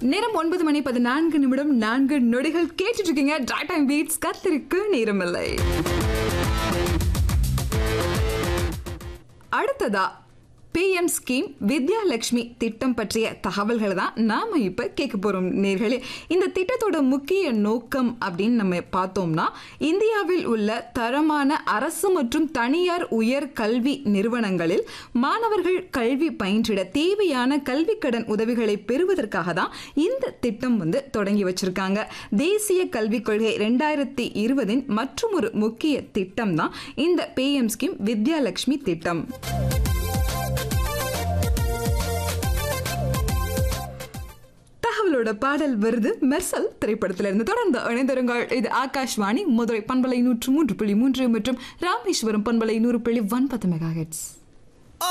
நேரம் ஒன்பது மணி பதினான்கு நிமிடம் நான்கு நொடிகள் கேட்டுட்டு இருக்கீங்க டிரை டைம் பீட்ஸ் கத்திருக்கு நேரமில்லை அடுத்ததா பிஎம் ஸ்கீம் வித்யாலட்சுமி திட்டம் பற்றிய தகவல்களை தான் நாம இப்ப கேட்க போறோம் நேர்களே இந்த திட்டத்தோட முக்கிய நோக்கம் அப்படின்னு நம்ம பார்த்தோம்னா இந்தியாவில் உள்ள தரமான அரசு மற்றும் தனியார் உயர் கல்வி நிறுவனங்களில் மாணவர்கள் கல்வி பயின்றிட தேவையான கல்வி கடன் உதவிகளை பெறுவதற்காக தான் இந்த திட்டம் வந்து தொடங்கி வச்சிருக்காங்க தேசிய கல்விக் கொள்கை ரெண்டாயிரத்தி இருபதின் மற்றும் ஒரு முக்கிய திட்டம் தான் இந்த பிஎம் ஸ்கீம் வித்யாலட்சுமி திட்டம் தகவலோட பாடல் வருது மெர்சல் திரைப்படத்துல இருந்து தொடர்ந்து இணைந்திருங்கள் இது ஆகாஷ்வாணி மதுரை பண்பலை நூற்று மூன்று புள்ளி மூன்று மற்றும் ராமேஸ்வரம் பண்பலை நூறு புள்ளி ஒன்பது மெகா ஹெட்ஸ்